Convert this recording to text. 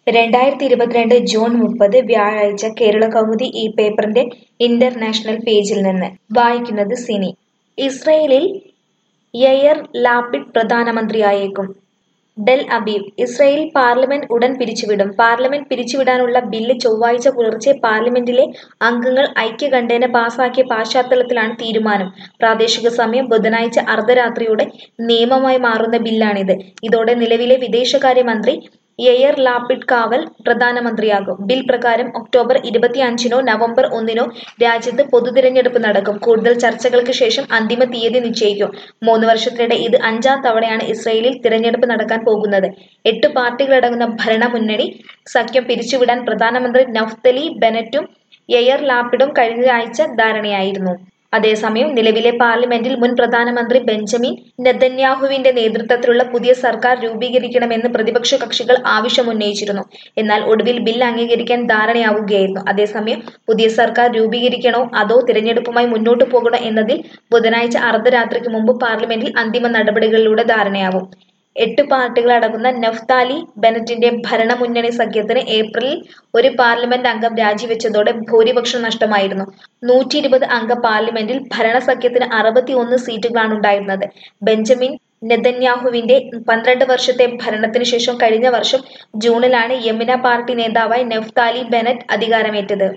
രണ്ടായിരത്തി ഇരുപത്തിരണ്ട് ജൂൺ മുപ്പത് വ്യാഴാഴ്ച കേരള കൗമുദി ഈ പേപ്പറിന്റെ ഇന്റർനാഷണൽ പേജിൽ നിന്ന് വായിക്കുന്നത് സിനി ഇസ്രയേലിൽ യയർ ലാപിഡ് പ്രധാനമന്ത്രിയായേക്കും ഡെൽ അബീബ് ഇസ്രയേൽ പാർലമെന്റ് ഉടൻ പിരിച്ചുവിടും പാർലമെന്റ് പിരിച്ചുവിടാനുള്ള ബില്ല് ചൊവ്വാഴ്ച പുലർച്ചെ പാർലമെന്റിലെ അംഗങ്ങൾ ഐക്യകണ്ഠേന പാസാക്കിയ പശ്ചാത്തലത്തിലാണ് തീരുമാനം പ്രാദേശിക സമയം ബുധനാഴ്ച അർദ്ധരാത്രിയോടെ നിയമമായി മാറുന്ന ബില്ലാണിത് ഇതോടെ നിലവിലെ വിദേശകാര്യമന്ത്രി യയർ ലാപിഡ് കാവൽ പ്രധാനമന്ത്രിയാകും ബിൽ പ്രകാരം ഒക്ടോബർ ഇരുപത്തിയഞ്ചിനോ നവംബർ ഒന്നിനോ രാജ്യത്ത് പൊതുതിരഞ്ഞെടുപ്പ് നടക്കും കൂടുതൽ ചർച്ചകൾക്ക് ശേഷം അന്തിമ തീയതി നിശ്ചയിക്കും മൂന്ന് വർഷത്തിനിടെ ഇത് അഞ്ചാം തവണയാണ് ഇസ്രയേലിൽ തിരഞ്ഞെടുപ്പ് നടക്കാൻ പോകുന്നത് എട്ട് പാർട്ടികളടങ്ങുന്ന ഭരണമുന്നണി സഖ്യം പിരിച്ചുവിടാൻ പ്രധാനമന്ത്രി നഫ്തലി ബെനറ്റും യയർ ലാപിഡും കഴിഞ്ഞ ആഴ്ച ധാരണയായിരുന്നു അതേസമയം നിലവിലെ പാർലമെന്റിൽ മുൻ പ്രധാനമന്ത്രി ബെഞ്ചമിൻ നെതന്യാഹുവിന്റെ നേതൃത്വത്തിലുള്ള പുതിയ സർക്കാർ രൂപീകരിക്കണമെന്ന് പ്രതിപക്ഷ കക്ഷികൾ ആവശ്യമുന്നയിച്ചിരുന്നു എന്നാൽ ഒടുവിൽ ബിൽ അംഗീകരിക്കാൻ ധാരണയാവുകയായിരുന്നു അതേസമയം പുതിയ സർക്കാർ രൂപീകരിക്കണോ അതോ തിരഞ്ഞെടുപ്പുമായി മുന്നോട്ടു പോകണോ എന്നതിൽ ബുധനാഴ്ച അർദ്ധരാത്രിക്ക് മുമ്പ് പാർലമെന്റിൽ അന്തിമ നടപടികളിലൂടെ ധാരണയാവും എട്ട് പാർട്ടികളടങ്ങുന്ന നഫ്താലി ബെനറ്റിന്റെ ഭരണമുന്നണി സഖ്യത്തിന് ഏപ്രിലിൽ ഒരു പാർലമെന്റ് അംഗം രാജിവെച്ചതോടെ ഭൂരിപക്ഷം നഷ്ടമായിരുന്നു നൂറ്റി ഇരുപത് അംഗ പാർലമെന്റിൽ ഭരണസഖ്യത്തിന് അറുപത്തി ഒന്ന് സീറ്റുകളാണ് ഉണ്ടായിരുന്നത് ബെഞ്ചമിൻ നെതന്യാഹുവിന്റെ പന്ത്രണ്ട് വർഷത്തെ ഭരണത്തിന് ശേഷം കഴിഞ്ഞ വർഷം ജൂണിലാണ് യമുന പാർട്ടി നേതാവായി നഫ്താലി ബെനറ്റ് അധികാരമേറ്റത്